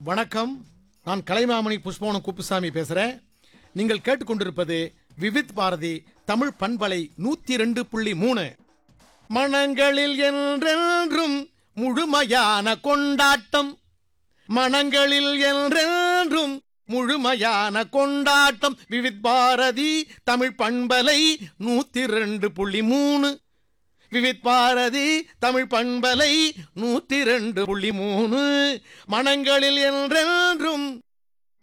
வணக்கம் நான் கலைமாமணி புஷ்பவனம் குப்புசாமி பேசுறேன் நீங்கள் கேட்டுக்கொண்டிருப்பது விவித் பாரதி தமிழ் பண்பலை நூத்தி ரெண்டு புள்ளி மூணு மனங்களில் என்றென்றும் முழுமையான கொண்டாட்டம் மனங்களில் என்றென்றும் முழுமையான கொண்டாட்டம் விவித் பாரதி தமிழ் பண்பலை நூத்தி ரெண்டு புள்ளி மூணு விவித் பாரதி தமிழ் பண்பலை நூத்தி ரெண்டு புள்ளி மூணு மனங்களில் என்றென்றும்